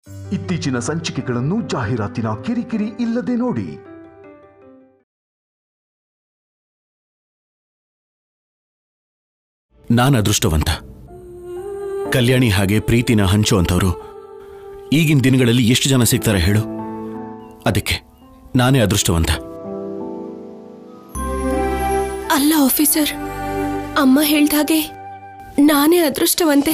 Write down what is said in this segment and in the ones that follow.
ಇತ್ತೀಚಿನ ಸಂಚಿಕೆಗಳನ್ನು ಜಾಹೀರಾತಿನ ಕಿರಿಕಿರಿ ಇಲ್ಲದೆ ನೋಡಿ ನಾನು ಅದೃಷ್ಟವಂತ ಕಲ್ಯಾಣಿ ಹಾಗೆ ಪ್ರೀತಿನ ಹಂಚುವಂಥವ್ರು ಈಗಿನ ದಿನಗಳಲ್ಲಿ ಎಷ್ಟು ಜನ ಸಿಗ್ತಾರೆ ಹೇಳು ಅದಕ್ಕೆ ನಾನೇ ಅದೃಷ್ಟವಂತ ಅಲ್ಲ ಆಫೀಸರ್ ಅಮ್ಮ ಹೇಳ್ದ ಹಾಗೆ ನಾನೇ ಅದೃಷ್ಟವಂತೆ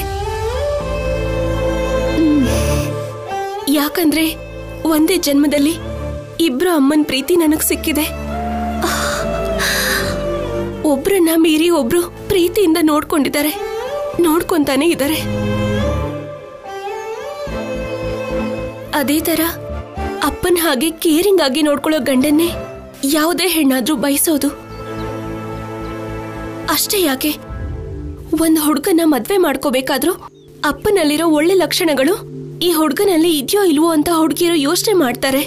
ಹ್ಮ್. ಯಾಕಂದ್ರೆ ಒಂದೇ ಜನ್ಮದಲ್ಲಿ ಇಬ್ರು ಅಮ್ಮನ ಪ್ರೀತಿ ನನಗ್ ಸಿಕ್ಕಿದೆ ಒಬ್ರನ್ನ ಮೀರಿ ಒಬ್ರು ಪ್ರೀತಿಯಿಂದ ನೋಡ್ಕೊಂಡಿದ್ದಾರೆ ನೋಡ್ಕೊಂತಾನೆ ಇದ್ದಾರೆ ಅದೇ ತರ ಅಪ್ಪನ ಹಾಗೆ ಕೇರಿಂಗ್ ಆಗಿ ನೋಡ್ಕೊಳ್ಳೋ ಗಂಡನ್ನೇ ಯಾವುದೇ ಹೆಣ್ಣಾದ್ರೂ ಬಯಸೋದು ಅಷ್ಟೇ ಯಾಕೆ ಒಂದ್ ಹುಡುಗನ ಮದ್ವೆ ಮಾಡ್ಕೋಬೇಕಾದ್ರೂ ಅಪ್ಪನಲ್ಲಿರೋ ಒಳ್ಳೆ ಲಕ್ಷಣಗಳು ಈ ಹುಡುಗನಲ್ಲಿ ಇದೆಯೋ ಇಲ್ವೋ ಅಂತ ಹುಡುಗಿರು ಯೋಚನೆ ಮಾಡ್ತಾರೆ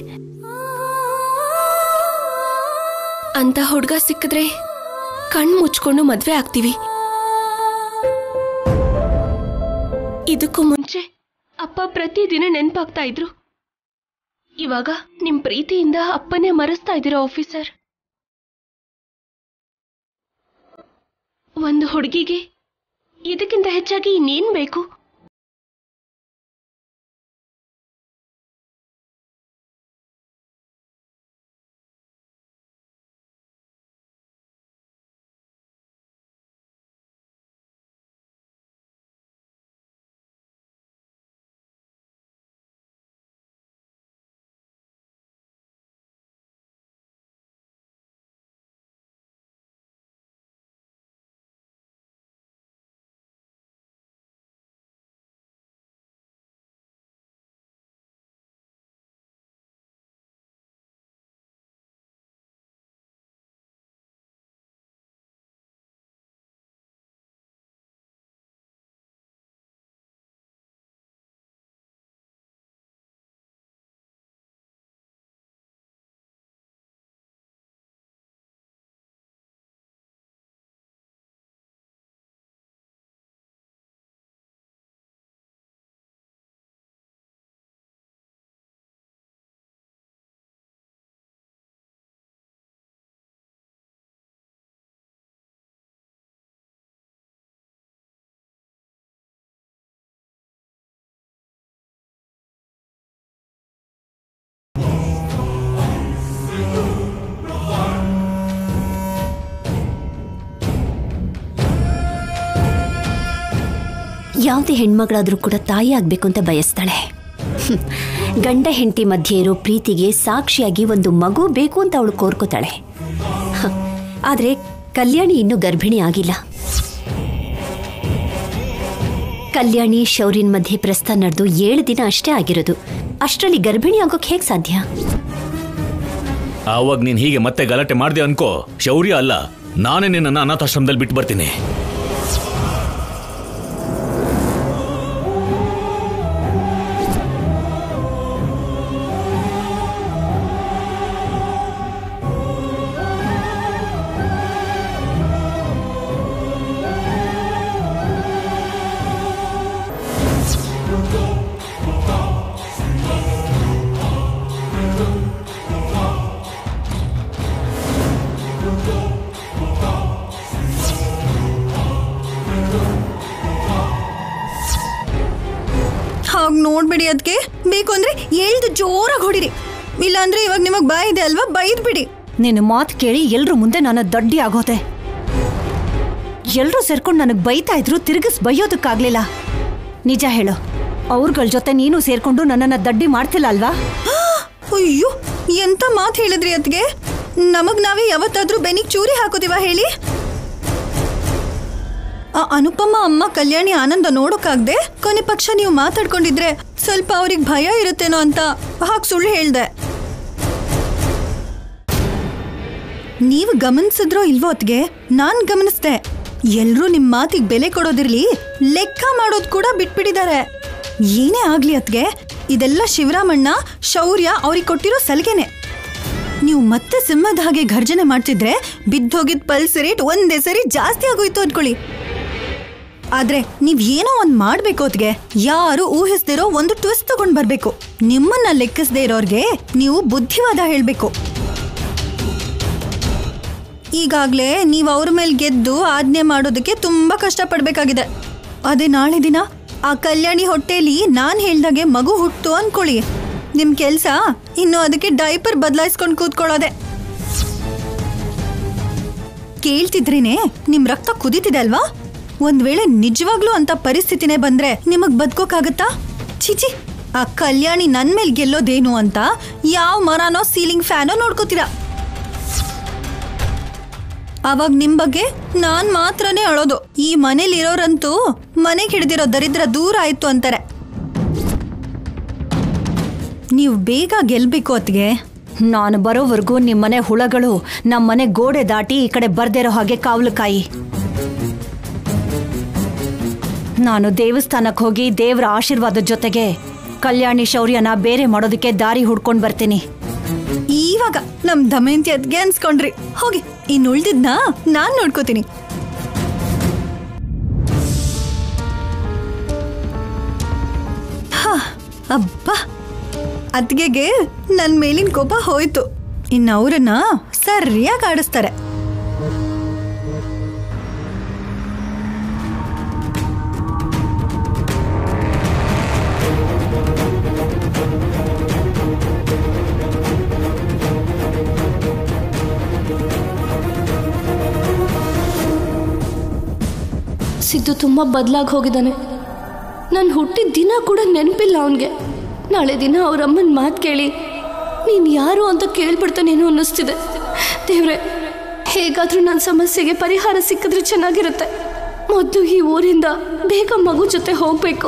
ಅಂತ ಹುಡುಗ ಸಿಕ್ಕಿದ್ರೆ ಕಣ್ ಮುಚ್ಕೊಂಡು ಮದ್ವೆ ಆಗ್ತೀವಿ ಇದಕ್ಕೂ ಮುಂಚೆ ಅಪ್ಪ ಪ್ರತಿದಿನ ನೆನ್ಪಾಗ್ತಾ ಇದ್ರು ಇವಾಗ ನಿಮ್ ಪ್ರೀತಿಯಿಂದ ಅಪ್ಪನೇ ಮರೆಸ್ತಾ ಇದ್ದೀರಾ ಆಫೀಸರ್ ಒಂದು ಹುಡುಗಿಗೆ ಇದಕ್ಕಿಂತ ಹೆಚ್ಚಾಗಿ ಇನ್ನೇನ್ ಬೇಕು ಯಾವುದೇ ಹೆಣ್ಮಗಳಾದ್ರೂ ಕೂಡ ತಾಯಿ ಆಗ್ಬೇಕು ಅಂತ ಬಯಸ್ತಾಳೆ ಹ್ಮ್. ಗಂಡ ಹೆಂಡತಿ ಮಧ್ಯೆ ಇರೋ ಪ್ರೀತಿಗೆ ಸಾಕ್ಷಿಯಾಗಿ ಒಂದು ಮಗು ಬೇಕು ಅಂತ ಅವಳು ಕೋರ್ಕೋತಾಳೆ ಹ. ಆದ್ರೆ ಕಲ್ಯಾಣಿ ಇನ್ನೂ ಗರ್ಭಿಣಿ ಆಗಿಲ್ಲ ಕಲ್ಯಾಣಿ ಶೌರ್ಯನ್ ಮಧ್ಯೆ ಪ್ರಸ್ತಾವ ನಡೆದು ಏಳು ದಿನ ಅಷ್ಟೇ ಆಗಿರೋದು ಅಷ್ಟರಲ್ಲಿ ಗರ್ಭಿಣಿ ಆಗೋಕ್ ಹೇಗ್ ಸಾಧ್ಯ ಆವಾಗ ನೀನ್ ಹೀಗೆ ಮತ್ತೆ ಗಲಾಟೆ ಮಾಡ್ದೆ ಅನ್ಕೋ ಶೌರ್ಯ ಅಲ್ಲ ನಾನೇ ನಿನ್ನನ್ನು ಅನಾಥಾಶ್ರಮದಲ್ಲಿ ಬಿಟ್ಟು ಬರ್ತೀನಿ ಹಾಗ್ ನೋಡ್ಬಿಡಿ ಅದಕ್ಕೆ ಬೇಕು ಅಂದ್ರೆ ಎಳ್ದು ಜೋರಾಗಿ ಹೊಡಿರಿ ಇಲ್ಲಾಂದ್ರೆ ಇವಾಗ ನಿಮಗ್ ಬಾಯ್ ಇದೆ ಅಲ್ವಾ ಬೈದ್ ಬಿಡಿ ನಿನ್ನ ಮಾತು ಕೇಳಿ ಎಲ್ರ ಮುಂದೆ ನಾನು ದಡ್ಡಿ ಆಗೋದೆ ಎಲ್ರೂ ಸೇರ್ಕೊಂಡು ನನಗೆ ಬೈತಾ ಇದ್ರು ತಿರುಗಿಸ್ ಬೈಯೋದಕ್ಕಾಗ್ಲಿಲ್ಲ ನಿಜ ಹೇಳು ಅವ್ರಗಳ ಜೊತೆ ನೀನು ಸೇರ್ಕೊಂಡು ನನ್ನನ್ನ ದಡ್ಡಿ ಮಾಡ್ತಿಲ್ಲ ಅಲ್ವಾ ಅಯ್ಯೋ ಎಂತ ಮಾತು ಹೇಳಿದ್ರಿ ಅದ್ಗೆ ನಮಗ್ ನಾವೇ ಯಾವತ್ತಾದ್ರೂ ಬೆನಿಗ್ ಚೂರಿ ಹಾಕೋದಿವ ಹೇಳಿ ಆ ಅನುಪಮ ಅಮ್ಮ ಕಲ್ಯಾಣಿ ಆನಂದ ನೋಡೋಕಾಗ್ದೆ ಕೊನೆ ಪಕ್ಷ ನೀವು ಮಾತಾಡ್ಕೊಂಡಿದ್ರೆ ಸ್ವಲ್ಪ ಅವ್ರಿಗೆ ಭಯ ಇರುತ್ತೇನೋ ಅಂತ ಹಾಗೆ ಸುಳ್ಳು ಹೇಳ್ದೆ ನೀವು ಗಮನಿಸಿದ್ರೋ ಇಲ್ವೋ ಅತ್ಗೆ ನಾನ್ ಗಮನಿಸ್ದೆ ಎಲ್ರೂ ನಿಮ್ ಮಾತಿಗೆ ಬೆಲೆ ಕೊಡೋದಿರ್ಲಿ ಲೆಕ್ಕ ಮಾಡೋದ್ ಕೂಡ ಬಿಟ್ಬಿಟ್ಟಿದ್ದಾರೆ ಏನೇ ಆಗ್ಲಿ ಅತ್ಗೆ ಇದೆಲ್ಲ ಶಿವರಾಮಣ್ಣ ಶೌರ್ಯ ಅವ್ರಿಗೆ ಕೊಟ್ಟಿರೋ ಸಲಿಗೆನೆ ನೀವು ಮತ್ತೆ ಸಿಂಹದ ಹಾಗೆ ಘರ್ಜನೆ ಮಾಡ್ತಿದ್ರೆ ಬಿದ್ದೋಗಿದ್ ಪಲ್ಸ್ ರೇಟ್ ಒಂದೇ ಸರಿ ಜಾಸ್ತಿ ಆಗೋಯ್ತು ಅನ್ಕೊಳ್ಳಿ ಆದ್ರೆ ನೀವ್ ಏನೋ ಒಂದ್ ಮಾಡ್ಬೇಕು ಅದ್ಗೆ ಯಾರು ಊಹಿಸ್ದಿರೋ ಒಂದು ಟ್ವಿಸ್ಟ್ ತಗೊಂಡ್ ಬರ್ಬೇಕು ನಿಮ್ಮನ್ನ ಲೆಕ್ಕಿಸದೇ ಇರೋರ್ಗೆ ನೀವು ಬುದ್ಧಿವಾದ ಹೇಳ್ಬೇಕು ಈಗಾಗ್ಲೇ ನೀವು ಅವ್ರ ಮೇಲೆ ಗೆದ್ದು ಆಜ್ಞೆ ಮಾಡೋದಕ್ಕೆ ತುಂಬಾ ಕಷ್ಟಪಡ್ಬೇಕಾಗಿದೆ ಅದೇ ನಾಳೆ ದಿನ ಆ ಕಲ್ಯಾಣಿ ಹೊಟ್ಟೆಲಿ ನಾನ್ ಹೇಳ್ದಾಗೆ ಮಗು ಹುಟ್ಟು ಅನ್ಕೊಳ್ಳಿ ನಿಮ್ ಕೆಲ್ಸ ಇನ್ನು ಅದಕ್ಕೆ ಡೈಪರ್ ಬದಲಾಯಿಸ್ಕೊಂಡು ಕೂತ್ಕೊಳ್ಳೋದೆ ಕೇಳ್ತಿದ್ರೇನೆ ನಿಮ್ ರಕ್ತ ಕುದೀತಿದೆ ಅಲ್ವಾ ಒಂದ್ ವೇಳೆ ನಿಜವಾಗ್ಲೂ ಅಂತ ಪರಿಸ್ಥಿತಿನೇ ಬಂದ್ರೆ ನಿಮಗ್ ಬದುಕೋಕಾಗತ್ತಾ ಚಿಚಿ ಆ ಕಲ್ಯಾಣಿ ನನ್ ಮೇಲ್ ಗೆಲ್ಲೋದೇನು ಅಂತ ಯಾವ ಮರನೋ ಸೀಲಿಂಗ್ ಫ್ಯಾನೋ ನೋಡ್ಕೋತೀರಾ ಅವಾಗ ನಿಮ್ ಬಗ್ಗೆ ನಾನ್ ಮಾತ್ರನೇ ಅಳೋದು ಈ ಮನೇಲಿ ಇರೋರಂತೂ ಮನೆಗೆ ಹಿಡಿದಿರೋ ದರಿದ್ರ ದೂರ ಆಯ್ತು ಅಂತಾರೆ ನೀವು ಬೇಗ ಗೆಲ್ಬೇಕು ಅತ್ಗೆ ನಾನು ಬರೋವರೆಗೂ ನಿಮ್ಮನೆ ಹುಳಗಳು ನಮ್ಮನೆ ಗೋಡೆ ದಾಟಿ ಈ ಕಡೆ ಬರ್ದಿರೋ ಹಾಗೆ ಕಾವಲು ಕಾಯಿ ನಾನು ದೇವಸ್ಥಾನಕ್ಕೆ ಹೋಗಿ ದೇವರ ಆಶೀರ್ವಾದದ ಜೊತೆಗೆ ಕಲ್ಯಾಣಿ ಶೌರ್ಯನ ಬೇರೆ ಮಾಡೋದಕ್ಕೆ ದಾರಿ ಹುಡ್ಕೊಂಡು ಬರ್ತೀನಿ ಇವಾಗ ನಮ್ ದಮಯಂತಿ ಅದ್ಗೆ ಅನ್ಸ್ಕೊಂಡ್ರಿ ಹೋಗಿ ಇನ್ ಉಳ್ದಿದ್ನ ನಾನ್ ನೋಡ್ಕೋತೀನಿ ಹಾ, ಅಬ್ಬಾ ಅದ್ಗೆಗೆ ನನ್ ಮೇಲಿನ ಕೋಪ ಹೋಯ್ತು ಇನ್ನು ಅವ್ರನ್ನ ಸರಿಯಾಗಿ ಆಡಿಸ್ತಾರೆ ಸಿದ್ದು ತುಂಬ ಬದಲಾಗಿ ಹೋಗಿದ್ದಾನೆ ನಾನು ಹುಟ್ಟಿದ ದಿನ ಕೂಡ ನೆನಪಿಲ್ಲ ಅವನಿಗೆ ನಾಳೆ ದಿನ ಅವ್ರ ಅಮ್ಮನ ಮಾತು ಕೇಳಿ ನೀನು ಯಾರು ಅಂತ ಕೇಳ್ಬಿಡ್ತಾನೇನೋ ಅನ್ನಿಸ್ತಿದೆ ದೇವ್ರೆ ಹೇಗಾದರೂ ನನ್ನ ಸಮಸ್ಯೆಗೆ ಪರಿಹಾರ ಸಿಕ್ಕಿದ್ರೆ ಚೆನ್ನಾಗಿರುತ್ತೆ ಮೊದಲು ಈ ಊರಿಂದ ಬೇಗ ಮಗು ಜೊತೆ ಹೋಗಬೇಕು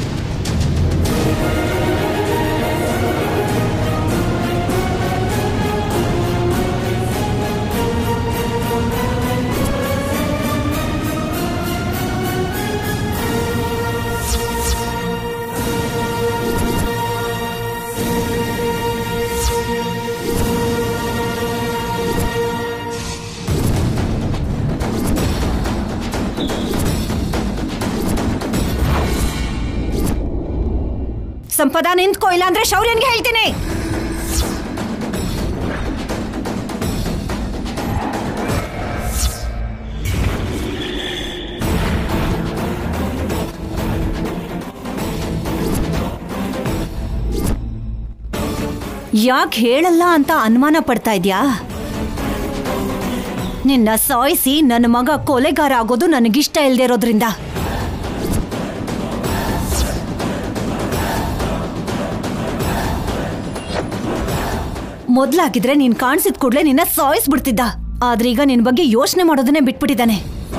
ಸಂಪದ ನಿಂತ್ಕೋ ಇಲ್ಲ ಅಂದ್ರೆ ಶೌರ್ಯನ್ಗೆ ಹೇಳ್ತೀನಿ ಯಾಕೆ ಹೇಳಲ್ಲ ಅಂತ ಅನುಮಾನ ಪಡ್ತಾ ಇದ್ಯಾ ನಿನ್ನ ಸಾಯಿಸಿ ನನ್ನ ಮಗ ಕೊಲೆಗಾರ ಆಗೋದು ನನಗಿಷ್ಟ ಇಲ್ದೇ ಇರೋದ್ರಿಂದ ಮೊದ್ಲಾಗಿದ್ರೆ ನೀನ್ ಕಾಣಿಸಿದ ಕೂಡ್ಲೆ ನಿನ್ನ ಸಾಯಿಸ್ಬಿಡ್ತಿದ್ದ ಆದ್ರೀಗ ನಿನ್ ಬಗ್ಗೆ ಯೋಚನೆ ಮಾಡೋದನ್ನೇ ಬಿಟ್ಬಿಟ್ಟಿದ್ದಾನೆ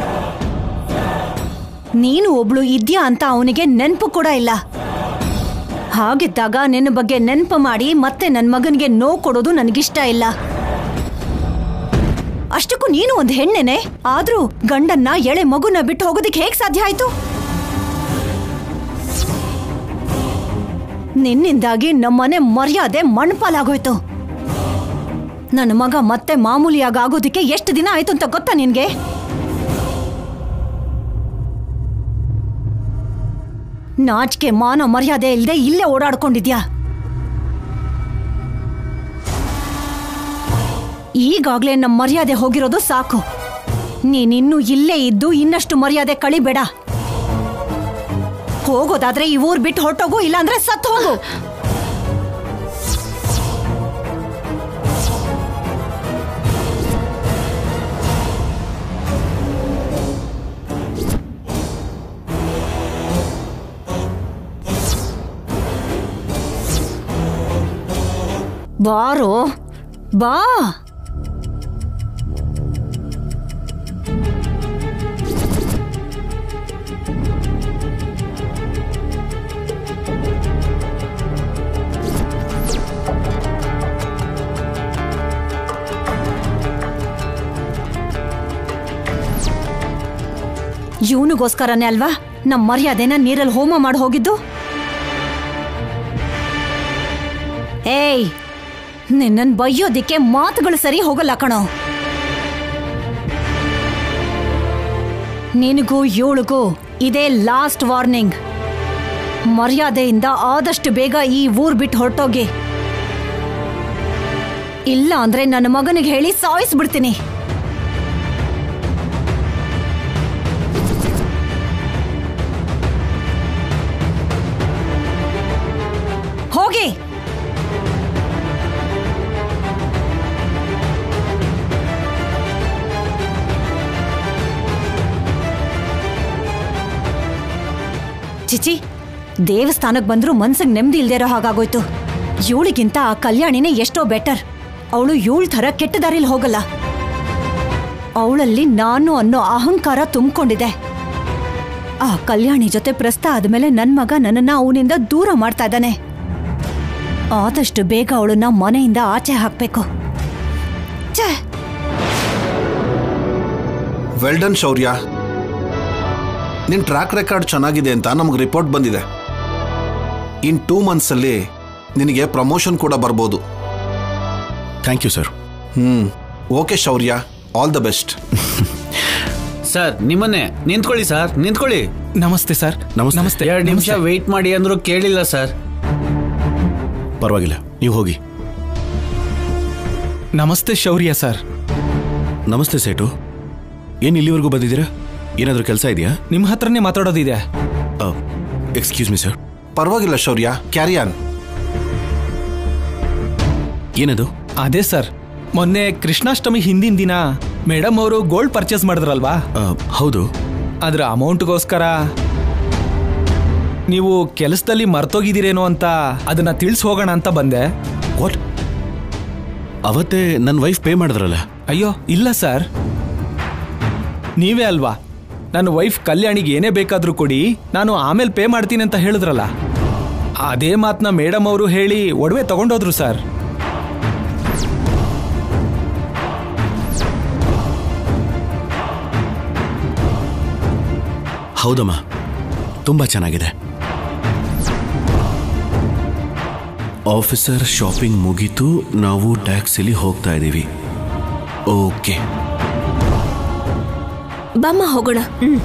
ನೀನು ಒಬ್ಳು ಇದ್ಯಾ ಅಂತ ಅವನಿಗೆ ನೆನಪು ಕೂಡ ಇಲ್ಲ ಹಾಗಿದ್ದಾಗ ನಿನ್ನ ಬಗ್ಗೆ ನೆನಪು ಮಾಡಿ ಮತ್ತೆ ನನ್ನ ಮಗನಿಗೆ ನೋವು ಕೊಡೋದು ನನಗಿಷ್ಟ ಇಲ್ಲ ಅಷ್ಟಕ್ಕೂ ನೀನು ಒಂದು ಹೆಣ್ಣೆನೆ ಆದ್ರೂ ಗಂಡನ್ನ ಎಳೆ ಮಗುನ ಬಿಟ್ಟು ಹೋಗೋದಕ್ಕೆ ಹೇಗ್ ಸಾಧ್ಯ ಆಯ್ತು ನಿನ್ನಿಂದಾಗಿ ನಮ್ಮನೆ ಮರ್ಯಾದೆ ಮಣ್ಪಾಲಾಗೋಯ್ತು ನನ್ನ ಮಗ ಮತ್ತೆ ಮಾಮೂಲಿಯಾಗಿ ಆಗೋದಕ್ಕೆ ಎಷ್ಟು ದಿನ ಆಯ್ತು ಅಂತ ಗೊತ್ತಾ ನಿನ್ಗೆ ನಾಚಿಕೆ ಮಾನ ಮರ್ಯಾದೆ ಇಲ್ಲದೆ ಇಲ್ಲೇ ಓಡಾಡ್ಕೊಂಡಿದ್ಯಾ ಈಗಾಗ್ಲೇ ನಮ್ಮ ಮರ್ಯಾದೆ ಹೋಗಿರೋದು ಸಾಕು ನೀನಿನ್ನೂ ಇಲ್ಲೇ ಇದ್ದು ಇನ್ನಷ್ಟು ಮರ್ಯಾದೆ ಕಳಿಬೇಡ ಹೋಗೋದಾದ್ರೆ ಈ ಊರ್ ಬಿಟ್ಟು ಹೊರಟೋಗು ಇಲ್ಲಾಂದ್ರೆ ಸತ್ತು ಹೋಗು ಬಾರೋ ಬಾ ಇವನಿಗೋಸ್ಕರನೇ ಅಲ್ವಾ ನಮ್ಮ ಮರ್ಯಾದೆನ ನೀರಲ್ಲಿ ಹೋಮ ಮಾಡಿ ಹೋಗಿದ್ದು ಏಯ್ ನಿನ್ನನ್ ಬೈಯೋದಿಕ್ಕೆ ಮಾತುಗಳು ಸರಿ ಹೋಗಲ್ಲ ಕಣೋ ನಿನಗೂ ಇವಳಿಗೂ ಇದೇ ಲಾಸ್ಟ್ ವಾರ್ನಿಂಗ್ ಮರ್ಯಾದೆಯಿಂದ ಆದಷ್ಟು ಬೇಗ ಈ ಊರ್ ಬಿಟ್ಟು ಹೊರಟೋಗಿ ಇಲ್ಲ ಅಂದ್ರೆ ನನ್ನ ಮಗನಿಗೆ ಹೇಳಿ ಸಾಯಿಸ್ಬಿಡ್ತೀನಿ ಹೋಗಿ ಚಿಚಿ ದೇವಸ್ಥಾನಕ್ಕೆ ಬಂದ್ರೂ ಮನ್ಸಿಗೆ ನೆಮ್ಮದಿ ಇಲ್ದೇ ಇರೋ ಹಾಗಾಗೋಯ್ತು ಇವಳಿಗಿಂತ ಆ ಕಲ್ಯಾಣಿನೇ ಎಷ್ಟೋ ಬೆಟರ್ ಅವಳು ಇವಳ ಥರ ಕೆಟ್ಟ ದಾರಿಲಿ ಹೋಗಲ್ಲ ಅವಳಲ್ಲಿ ನಾನು ಅನ್ನೋ ಅಹಂಕಾರ ತುಂಬಿಕೊಂಡಿದೆ ಆ ಕಲ್ಯಾಣಿ ಜೊತೆ ಪ್ರಸ್ತ ಆದ್ಮೇಲೆ ನನ್ ಮಗ ನನ್ನನ್ನ ಅವನಿಂದ ದೂರ ಮಾಡ್ತಾ ಇದ್ದಾನೆ ಆದಷ್ಟು ಬೇಗ ಅವಳನ್ನ ಮನೆಯಿಂದ ಆಚೆ ಹಾಕ್ಬೇಕು ಛೇ ವೆಲ್ ಡನ್ ಶೌರ್ಯ ನಿನ್ನ ಟ್ರ್ಯಾಕ್ ರೆಕಾರ್ಡ್ ಚೆನ್ನಾಗಿದೆ ಅಂತ ನಮಗೆ ರಿಪೋರ್ಟ್ ಬಂದಿದೆ ಇನ್ ಟೂ ಮಂತ್ಸಲ್ಲಿ ನಿನಗೆ ಪ್ರಮೋಷನ್ ಕೂಡ ಬರ್ಬೋದು ಥ್ಯಾಂಕ್ ಯು ಸರ್ ಹ್ಞೂ okay Shaurya all the best sir ನಿಮ್ಮನ್ನೇ ನಿಂತ್ಕೊಳ್ಳಿ ಸರ್ ನಿಂತ್ಕೊಳ್ಳಿ ನಮಸ್ತೆ ಸರ್ ನಮಸ್ತೆ. ನಮಸ್ತೆ ಎರಡು ನಿಮಿಷ ವೆಯ್ಟ್ ಮಾಡಿ ಅಂದ್ರೂ ಕೇಳಿಲ್ಲ ಸರ್ ಪರವಾಗಿಲ್ಲ ನೀವು ಹೋಗಿ ನಮಸ್ತೆ ಶೌರ್ಯ ಸರ್ ನಮಸ್ತೆ ಸೇಟು ಏನು ಇಲ್ಲಿವರೆಗೂ ಬಂದಿದ್ದೀರಾ ಏನಾದರೂ ಕೆಲಸ ಇದೆಯಾ ನಿಮ್ಮ ಹತ್ರನೇ ಮಾತಾಡೋದಿದೆ ಎಕ್ಸ್ಕ್ಯೂಸ್ ಮಿ ಸರ್ ಪರವಾಗಿಲ್ಲ ಶೌರ್ಯ ಕ್ಯಾರಿಯಾನ್ ಏನದು ಅದೇ ಸರ್ ಮೊನ್ನೆ ಕೃಷ್ಣಾಷ್ಟಮಿ ಹಿಂದಿನ ದಿನ ಮೇಡಮ್ ಅವರು ಗೋಲ್ಡ್ ಪರ್ಚೇಸ್ ಮಾಡಿದ್ರಲ್ವಾ ಆ, ಹೌದು ಅದರ ಅಮೌಂಟ್ಗೋಸ್ಕರ ನೀವು ಕೆಲಸದಲ್ಲಿ ಮರ್ತೋಗಿದ್ದೀರೇನೋ ಅಂತ ಅದನ್ನ ತಿಳಿಸ್ ಹೋಗೋಣ ಅಂತ ಬಂದೆ ವಾಟ್ ಅವತ್ತೇ ನನ್ನ ವೈಫ್ ಪೇ ಮಾಡಿದ್ರಲ್ಲ ಅಯ್ಯೋ ಇಲ್ಲ ಸರ್ ನೀವೇ ಅಲ್ವಾ ನನ್ನ ವೈಫ್ ಕಲ್ಯಾಣಿಗೆ ಏನೇ ಬೇಕಾದ್ರೂ ಕೊಡಿ ನಾನು ಆಮೇಲೆ ಪೇ ಮಾಡ್ತೀನಿ ಅಂತ ಹೇಳಿದ್ರಲ್ಲ ಅದೇ ಮಾತನ್ನ ಮೇಡಮ್ ಅವರು ಹೇಳಿ ಒಡವೆ ತಗೊಂಡೋದ್ರು ಸರ್ ಹೌದಮ್ಮ ತುಂಬ ಚೆನ್ನಾಗಿದೆ ಆಫೀಸರ್ ಶಾಪಿಂಗ್ ಮುಗೀತು ನಾವು ಟ್ಯಾಕ್ಸಿಲಿ ಹೋಗ್ತಾ ಇದ್ದೀವಿ ಓಕೆ ಬಾಮ್ಮ ಹೋಗೋಣ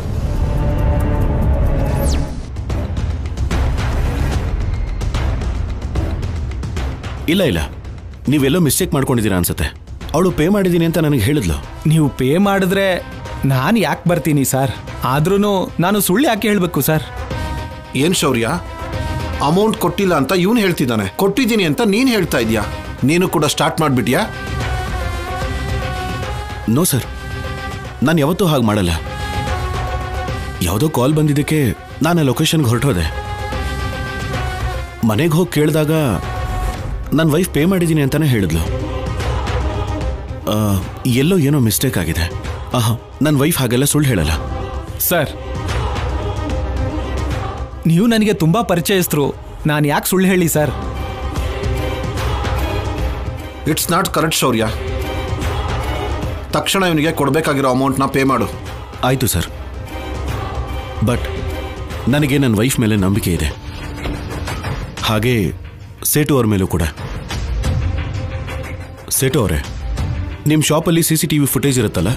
ಇಲ್ಲ ಇಲ್ಲ ನೀವೆಲ್ಲೋ ಮಿಸ್ಟೇಕ್ ಮಾಡ್ಕೊಂಡಿದ್ದೀರಾ ಅನ್ಸುತ್ತೆ ಅವಳು ಪೇ ಮಾಡಿದ್ದೀನಿ ಅಂತ ನನಗೆ ಹೇಳಿದ್ಲು ನೀವು ಪೇ ಮಾಡಿದ್ರೆ ನಾನು ಯಾಕೆ ಬರ್ತೀನಿ ಸರ್ ಆದ್ರೂ ನಾನು ಸುಳ್ಳು ಯಾಕೆ ಹೇಳಬೇಕು ಸರ್ ಏನ್ ಶೌರ್ಯ ಅಮೌಂಟ್ ಕೊಟ್ಟಿಲ್ಲ ಅಂತ ಇವನು ಹೇಳ್ತಿದ್ದಾನೆ ಕೊಟ್ಟಿದ್ದೀನಿ ಅಂತ ನೀನು ಹೇಳ್ತಾ ಇದೀಯಾ ನೀನು ಕೂಡ ಸ್ಟಾರ್ಟ್ ಮಾಡಿಬಿಟ್ಯಾ ನೋ ಸರ್ ನಾನು ಯಾವತ್ತೂ ಹಾಗೆ ಮಾಡಲ್ಲ ಯಾವುದೋ ಕಾಲ್ ಬಂದಿದ್ದಕ್ಕೆ ನಾನು ಲೊಕೇಶನ್ಗೆ ಹೊರಟೋದೆ ಮನೆಗೆ ಹೋಗಿ ಕೇಳಿದಾಗ ನನ್ನ ವೈಫ್ ಪೇ ಮಾಡಿದ್ದೀನಿ ಅಂತಾನೆ ಹೇಳಿದ್ಲು ಆ, ಎಲ್ಲೋ ಏನೋ ಮಿಸ್ಟೇಕ್ ಆಗಿದೆ ಆಹಾ ನನ್ನ ವೈಫ್ ಹಾಗೆಲ್ಲ ಸುಳ್ಳು ಹೇಳಲ್ಲ ಸರ್ ನೀವು ನನಗೆ ತುಂಬಾ ಪರಿಚಯಸ್ಥರು ನಾನು ಯಾಕೆ ಸುಳ್ಳು ಹೇಳಿ ಸರ್ ಇಟ್ಸ್ ನಾಟ್ ಕರೆಕ್ಟ್ ಶೌರ್ಯ ತಕ್ಷಣ ಇವನಿಗೆ ಕೊಡಬೇಕಾಗಿರೋ ಅಮೌಂಟ್ನ ಪೇ ಮಾಡು ಆಯಿತು ಸರ್ ಬಟ್ ನನಗೆ ನನ್ನ ವೈಫ್ ಮೇಲೆ ನಂಬಿಕೆ ಇದೆ ಹಾಗೆ ಸೇಟು ಅವ್ರ ಮೇಲೂ ಕೂಡ ಸೇಟು ಅವರೇ ನಿಮ್ಮ ಶಾಪಲ್ಲಿ C C T V footage ಇರುತ್ತಲ್ಲ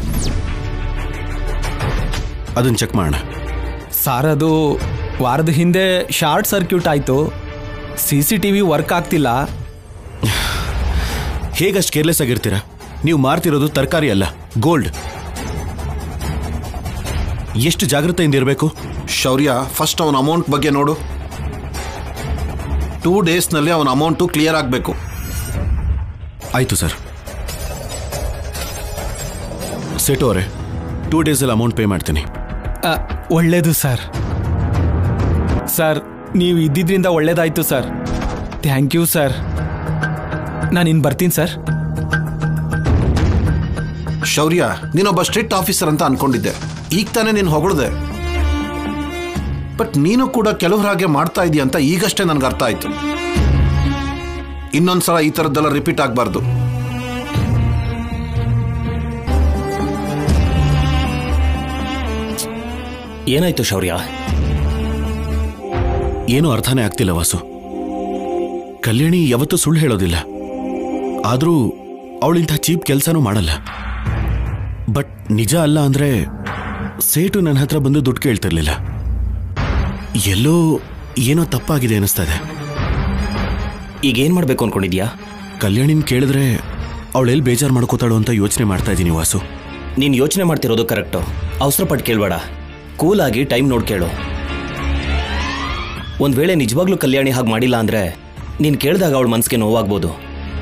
ಅದನ್ನು ಚೆಕ್ ಮಾಡೋಣ ಸಾರ್ ಅದು ವಾರದ ಹಿಂದೆ ಶಾರ್ಟ್ ಸರ್ಕ್ಯೂಟ್ ಆಯಿತು C C T V work ಆಗ್ತಿಲ್ಲ ಹೇಗಷ್ಟು ಕೇರ್ಲೆಸ್ ಆಗಿರ್ತೀರಾ ನೀವು ಮಾರ್ತಿರೋದು ತರಕಾರಿ ಅಲ್ಲ ಗೋಲ್ಡ್ ಎಷ್ಟು ಜಾಗ್ರತೆಯಿಂದ ಇರಬೇಕು ಶೌರ್ಯ ಫಸ್ಟ್ ಅವನ ಅಮೌಂಟ್ ಬಗ್ಗೆ ನೋಡು ಟೂ ಡೇಸ್ನಲ್ಲಿ ಅವನ ಅಮೌಂಟು ಕ್ಲಿಯರ್ ಆಗಬೇಕು ಆಯಿತು ಸರ್ ಸೇಟು ಅವರೇ ಟೂ ಡೇಸಲ್ಲಿ ಅಮೌಂಟ್ ಪೇ ಮಾಡ್ತೀನಿ ಅ, ಒಳ್ಳೇದು ಸರ್ ಸರ್ ನೀವು ಇದ್ದಿದ್ರಿಂದ ಒಳ್ಳೇದಾಯ್ತು ಸರ್ ಥ್ಯಾಂಕ್ ಯು ಸರ್ ನಾನು ಇನ್ನು ಬರ್ತೀನಿ ಸರ್ ಶೌರ್ಯ ನೀನೊಬ್ಬ ಸ್ಟ್ರಿಕ್ಟ್ ಆಫೀಸರ್ ಅಂತ ಅನ್ಕೊಂಡಿದ್ದೆ ಈಗ ತಾನೇ ನೀನು ಹೊಗಳ್ದೆ ಬಟ್ ನೀನು ಕೂಡ ಕೆಲವ್ರ ಹಾಗೆ ಮಾಡ್ತಾ ಇದೀಯ ಅಂತ ಈಗಷ್ಟೇ ನನಗೆ ಅರ್ಥ ಆಯ್ತು ಇನ್ನೊಂದ್ಸಲ ಈ ಥರದ್ದೆಲ್ಲ ರಿಪೀಟ್ ಆಗಬಾರ್ದು ಏನಾಯ್ತು ಶೌರ್ಯ ಏನೂ ಅರ್ಥನೇ ಆಗ್ತಿಲ್ಲ ವಾಸು ಕಲ್ಯಾಣಿ ಯಾವತ್ತೂ ಸುಳ್ಳು ಹೇಳೋದಿಲ್ಲ ಆದರೂ ಅವಳಿಂಥ ಚೀಪ್ ಕೆಲಸನೂ ಮಾಡಲ್ಲ ಬಟ್ ನಿಜ ಅಲ್ಲ ಅಂದ್ರೆ ಸೇಟು ನನ್ನ ಹತ್ರ ಬಂದು ದುಡ್ಡು ಕೇಳ್ತಿರ್ಲಿಲ್ಲ ಎಲ್ಲೋ ಏನೋ ತಪ್ಪಾಗಿದೆ ಅನಿಸ್ತಾ ಇದೆ ಈಗ ಏನ್ ಮಾಡ್ಬೇಕು ಅನ್ಕೊಂಡಿದ್ಯಾ ಕಲ್ಯಾಣಿನ ಕೇಳಿದ್ರೆ ಅವಳೆಲ್ಲಿ ಬೇಜಾರು ಮಾಡ್ಕೋತಾಳು ಅಂತ ಯೋಚನೆ ಮಾಡ್ತಾ ಇದ್ದೀನಿ ವಾಸು ನೀನ್ ಯೋಚನೆ ಮಾಡ್ತಿರೋದು ಕರೆಕ್ಟು ಅವಸರ ಪಟ್ಟು ಕೇಳಬೇಡ ಕೂಲ್ ಆಗಿ ಟೈಮ್ ನೋಡ್ ಕೇಳು ಒಂದ್ ವೇಳೆ ನಿಜವಾಗ್ಲೂ ಕಲ್ಯಾಣಿ ಹಾಗೆ ಮಾಡಿಲ್ಲ ಅಂದ್ರೆ ನೀನ್ ಕೇಳಿದಾಗ ಅವಳ ಮನ್ಸಿಗೆ ನೋವಾಗ್ಬೋದು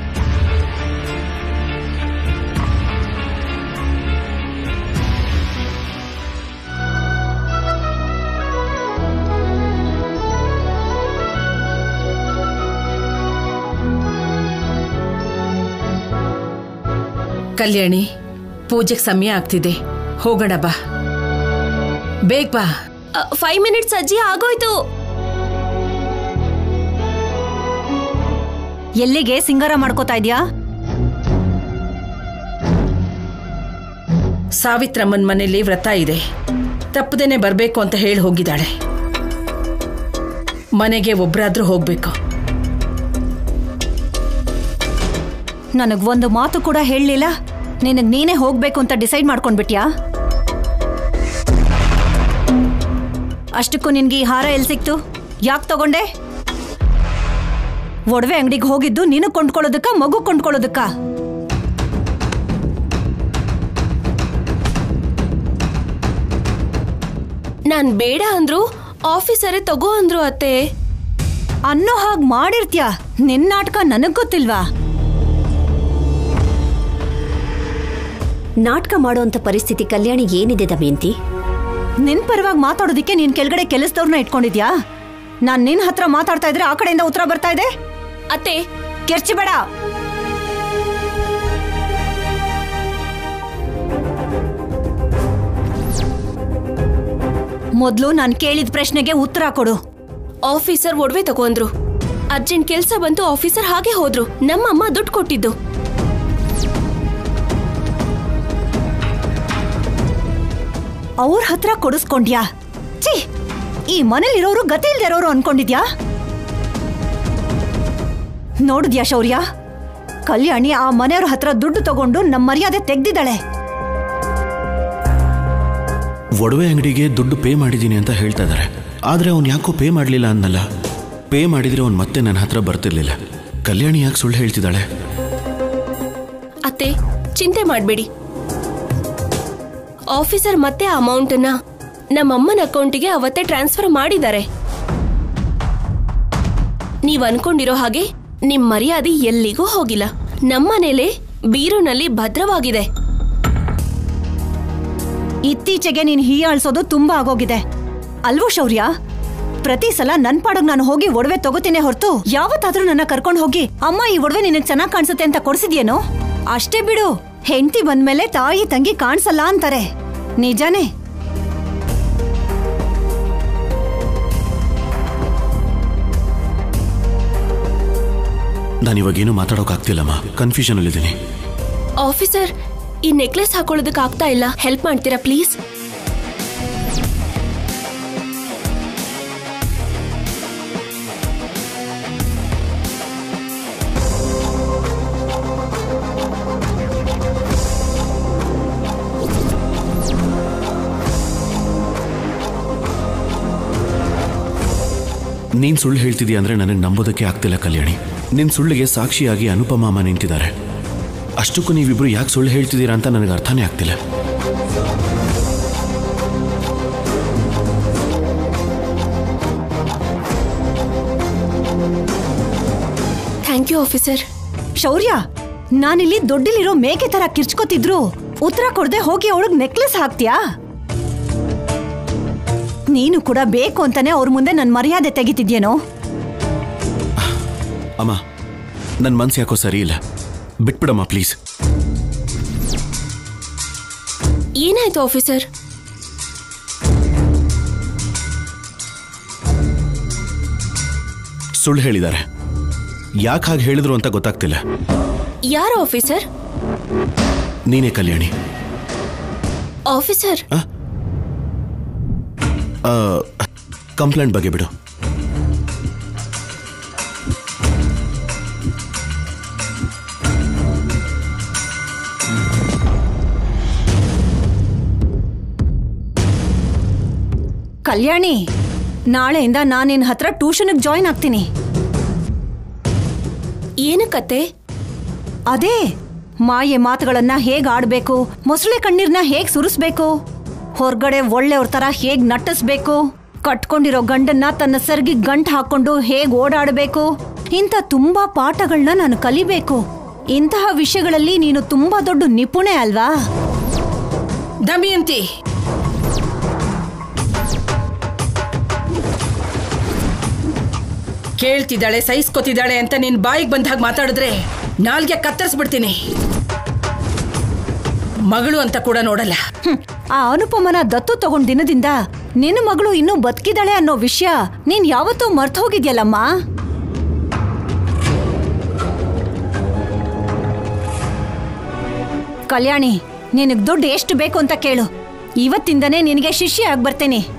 ಕಲ್ಯಾಣಿ ಪೂಜೆಗೆ ಸಮಯ ಆಗ್ತಿದೆ ಹೋಗೋಣ ಬಾ ಬೇಗ ಬಾ ಫೈವ್ ಮಿನಿಟ್ಸ್ ಅಜ್ಜಿ ಆಗೋಯ್ತು ಎಲ್ಲಿಗೆ ಸಿಂಗಾರ ಮಾಡ್ಕೋತಾ ಇದ್ಯಾ ಸಾವಿತ್ರಮ್ಮನ ಮನೇಲಿ ವ್ರತ ಇದೆ ತಪ್ಪದೇನೆ ಬರಬೇಕು ಅಂತ ಹೇಳಿ ಹೋಗಿದ್ದಾಳೆ ಮನೆಗೆ ಒಬ್ರಾದ್ರೂ ಹೋಗ್ಬೇಕು ನನಗ್ ಒಂದು ಮಾತು ಕೂಡ ಹೇಳಲಿಲ್ಲ ನಿನಗ್ ನೀನೇ ಹೋಗ್ಬೇಕು ಅಂತ ಡಿಸೈಡ್ ಮಾಡ್ಕೊಂಡ್ಬಿಟ್ಯಾ ಅಷ್ಟಕ್ಕೂ ನಿನ್ಗೆ ಈ ಹಾರ ಎಲ್ಲಿ ಸಿಕ್ತು ಯಾಕೆ ತಗೊಂಡೆ ಒಡವೆ ಅಂಗಡಿಗೆ ಹೋಗಿದ್ದು ನೀನು ಕೊಂಡ್ಕೊಳ್ಳೋದಕ್ಕ ಮಗು ಕೊಂಡ್ಕೊಳ್ಳೋದಕ್ಕ ನಾನ್ ಬೇಡ ಅಂದ್ರು ಆಫೀಸರೇ ತಗೋ ಅಂದ್ರು ಅತ್ತೆ ಅನ್ನೋ ಹಾಗೆ ಮಾಡಿರ್ತ್ಯಾ ನಿನ್ ನಾಟಕ ನನಗ್ ಗೊತ್ತಿಲ್ವಾ ನಾಟಕ ಮಾಡೋಂಥ ಪರಿಸ್ಥಿತಿ ಕಲ್ಯಾಣಿ ಏನಿದೆ ದಮಯಂತಿ ನಿನ್ ಪರವಾಗಿ ಮಾತಾಡೋದಕ್ಕೆ ನೀನ್ ಕೆಳಗಡೆ ಕೆಲಸದವ್ರನ್ನ ಇಟ್ಕೊಂಡಿದ್ಯಾ ನಾನ್ ನಿನ್ ಹತ್ರ ಮಾತಾಡ್ತಾ ಇದ್ರೆ ಆ ಕಡೆಯಿಂದ ಉತ್ತರ ಬರ್ತಾ ಇದೆ ಅತ್ತೆ ಕೆರ್ಚಿ ಬೇಡ ಮೊದ್ಲು ನಾನ್ ಕೇಳಿದ ಪ್ರಶ್ನೆಗೆ ಉತ್ತರ ಕೊಡು ಆಫೀಸರ್ ಒಡವೆ ತಗೋ ಅಂದ್ರು ಅರ್ಜೆಂಟ್ ಕೆಲ್ಸ ಬಂತು ಆಫೀಸರ್ ಹಾಗೆ ಹೋದ್ರು ನಮ್ಮಮ್ಮ ದುಡ್ಡು ಕೊಟ್ಟಿದ್ದು ಅವ್ರ ಹತ್ರ ಕೊಡಿಸ್ಕೊಂಡ್ಯಾ ಛೀ ಈ ಮನೇಲಿರೋರು ಗತಿ ಇಲ್ದೇ ಇರೋರು ಅನ್ಕೊಂಡಿದ್ಯಾ ನೋಡಿದ್ಯಾ ಶೌರ್ಯ ಕಲ್ಯಾಣಿ ಆ ಮನೆಯವ್ರ ಹತ್ರ ದುಡ್ಡು ತಗೊಂಡು ನಮ್ಮ ಮರ್ಯಾದೆ ತೆಗ್ದಿದ್ದಾಳೆ ಒಡವೆ ಅಂಗಡಿಗೆ ದುಡ್ಡು ಪೇ ಮಾಡಿದ್ದೀನಿ ಅಂತ ಹೇಳ್ತಾ ಇದ್ದಾರೆ ಆದರೆ ಅವ್ನು ಯಾಕೋ ಪೇ ಮಾಡಲಿಲ್ಲ ಅನ್ನಲ್ಲ ಪೇ ಮಾಡಿದರೆ ಅವ್ನು ಮತ್ತೆ ನನ್ನ ಹತ್ರ ಬರ್ತಿರ್ಲಿಲ್ಲ ಕಲ್ಯಾಣಿ ಯಾಕೆ ಸುಳ್ಳು ಹೇಳ್ತಿದ್ದಾಳೆ ಅತ್ತೆ ಚಿಂತೆ ಮಾಡಬೇಡಿ ಆಫೀಸರ್ ಮತ್ತೆ ಆ ಅಮೌಂಟನ್ನ ನಮ್ಮಮ್ಮನ ಅಕೌಂಟಿಗೆ ಅವತ್ತೇ ಟ್ರಾನ್ಸ್ಫರ್ ಮಾಡಿದ್ದಾರೆ ನೀವ್ ಅನ್ಕೊಂಡಿರೋ ಹಾಗೆ ನಿಮ್ ಮರ್ಯಾದೆ ಎಲ್ಲಿಗೂ ಹೋಗಿಲ್ಲ ನಮ್ಮನೇಲೆ ಬೀರುನಲ್ಲಿ ಭದ್ರವಾಗಿದೆ ಇತ್ತೀಚೆಗೆ ನೀನ್ ಹೀಯಾಳ್ಸೋದು ತುಂಬಾ ಆಗೋಗಿದೆ ಅಲ್ವೋ ಶೌರ್ಯ ಪ್ರತಿ ಸಲ ನನ್ ಪಾಡಗ್ ನಾನು ಹೋಗಿ ಒಡವೆ ತಗೋತೀನಿ ಹೊರತು ಯಾವತ್ತಾದ್ರೂ ನನ್ನ ಕರ್ಕೊಂಡು ಹೋಗಿ ಅಮ್ಮ ಈ ಒಡವೆ ನಿನಗ್ ಚೆನ್ನಾಗ್ ಕಾಣಿಸುತ್ತೆ ಅಂತ ಕೊಡ್ಸಿದ್ಯೇನೋ ಅಷ್ಟೇ ಬಿಡು ಹೆಂಡತಿ ಬಂದ್ಮೇಲೆ ತಾಯಿ ತಂಗಿ ಕಾಣಿಸಲ್ಲ ಅಂತಾರೆ ನಿಜಾನೇ ನಾನಿವಾಗೇನು ಮಾತಾಡೋಕ್ಕಾಗ್ತಿಲ್ಲಮ್ಮ ಕನ್ಫ್ಯೂಷನಲ್ಲಿದ್ದೀನಿ ಆಫೀಸರ್ ಈ ನೆಕ್ಲೆಸ್ ಹಾಕೊಳ್ಳೋದಕ್ಕೆ ಆಗ್ತಾ ಇಲ್ಲ ಹೆಲ್ಪ್ ಮಾಡ್ತೀರಾ ಪ್ಲೀಸ್ ನೀನ್ ಸುಳ್ಳು ಹೇಳ್ತಿದ್ಯಾ ಅಂದ್ರೆ ನನಗೆ ನಂಬೋದಕ್ಕೆ ಆಗ್ತಿಲ್ಲ ಕಲ್ಯಾಣಿ ನಿನ್ ಸುಳ್ಳಿಗೆ ಸಾಕ್ಷಿಯಾಗಿ ಅನುಪಮಾಮ ನಿಂತಿದ್ದಾರೆ ಅಷ್ಟಕ್ಕೂ ನೀವಿಬ್ರು ಯಾಕೆ ಸುಳ್ಳು ಹೇಳ್ತಿದ್ದೀರಾ ಅಂತ ನನಗೆ ಅರ್ಥನೇ ಆಗ್ತಿಲ್ಲ ಥ್ಯಾಂಕ್ ಯು ಆಫೀಸರ್ ಶೌರ್ಯ ನಾನಿಲ್ಲಿ ದೊಡ್ಡಲಿರೋ ಮೇಕೆ ತರ ಕಿರ್ಚ್ಕೋತಿದ್ರು ಉತ್ತರ ಕೊಡದೆ ಹೋಗಿ ಅವಳಗ್ ನೆಕ್ಲೆಸ್ ಹಾಕ್ತ್ಯಾ ನೀನು ಕೂಡ ಬೇಕು ಅಂತಾನೆ ಅವ್ರ ಮುಂದೆ ನನ್ ಮರ್ಯಾದೆ ತೆಗಿತಿದ್ಯೇನೋ ಅಮ್ಮ ನನ್ನ ಮನ್ಸು ಯಾಕೋ ಸರಿ ಇಲ್ಲ ಬಿಟ್ಬಿಡಮ್ಮ ಪ್ಲೀಸ್ ಏನಾಯ್ತು ಆಫೀಸರ್ ಸುಳ್ಳು ಹೇಳಿದ್ದಾರೆ ಯಾಕೆ ಹಾಗೆ ಹೇಳಿದ್ರು ಅಂತ ಗೊತ್ತಾಗ್ತಿಲ್ಲ ಯಾರು ಆಫೀಸರ್ ನೀನೇ ಕಲ್ಯಾಣಿ ಆಫೀಸರ್ ಕಂಪ್ಲೇಂಟ್ ಬಗ್ಗೆ ಬಿಡು ಕಲ್ಯಾಣಿ ನಾಳೆಯಿಂದ ನಾನು ನಿನ್ನ ಹತ್ರ ಟ್ಯೂಷನ್ಗೆ ಜಾಯಿನ್ ಆಗ್ತೀನಿ ಏನಕ್ಕತ್ತೆ ಅದೇ ಮಾಯೆ ಮಾತುಗಳನ್ನ ಹೇಗ್ ಆಡ್ಬೇಕು ಮೊಸಳೆ ಕಣ್ಣೀರ್ನ ಹೇಗ್ ಸುರಿಸ್ಬೇಕು ಹೊರಗಡೆ ಒಳ್ಳೆಯವ್ರ ತರ ಹೇಗ್ ನಟ್ಟಿಸ್ಬೇಕು ಕಟ್ಕೊಂಡಿರೋ ಗಂಡನ್ನ ತನ್ನ ಸರ್ಗಿ ಗಂಟ್ ಹಾಕೊಂಡು ಹೇಗ್ ಓಡಾಡಬೇಕು ಇಂಥ ತುಂಬಾ ಪಾಠಗಳನ್ನ ನಾನು ಕಲಿಬೇಕು ಇಂತಹ ವಿಷಯಗಳಲ್ಲಿ ನೀನು ತುಂಬಾ ದೊಡ್ಡ ನಿಪುಣೆ ಅಲ್ವಾ ದಮಯಂತಿ ಕೇಳ್ತಿದ್ದಾಳೆ ಸಹಿಸ್ಕೊತಿದ್ದಾಳೆ ಅಂತ ನಿನ್ ಬಾಯಿಗೆ ಬಂದಾಗ ಮಾತಾಡಿದ್ರೆ ನಾಲ್ಗೆ ಕತ್ತರಿಸ್ಬಿಡ್ತೀನಿ ಮಗಳು ಅಂತ ಕೂಡ ನೋಡಲ್ಲ ಹ್ಮ್, ಆ ಅನುಪಮನ ದತ್ತು ತಗೊಂಡ್ ದಿನದಿಂದ ನಿನ್ನ ಮಗಳು ಇನ್ನೂ ಬದುಕಿದಾಳೆ ಅನ್ನೋ ವಿಷಯ ನೀನ್ ಯಾವತ್ತೂ ಮರ್ತು ಹೋಗಿದ್ಯಲ್ಲಮ್ಮ ಕಲ್ಯಾಣಿ ನಿನಗ್ ದುಡ್ಡು ಎಷ್ಟು ಬೇಕು ಅಂತ ಕೇಳು ಇವತ್ತಿಂದನೇ ನಿನಗೆ ಶಿಷ್ಯ ಆಗಿ ಬರ್ತೇನೆ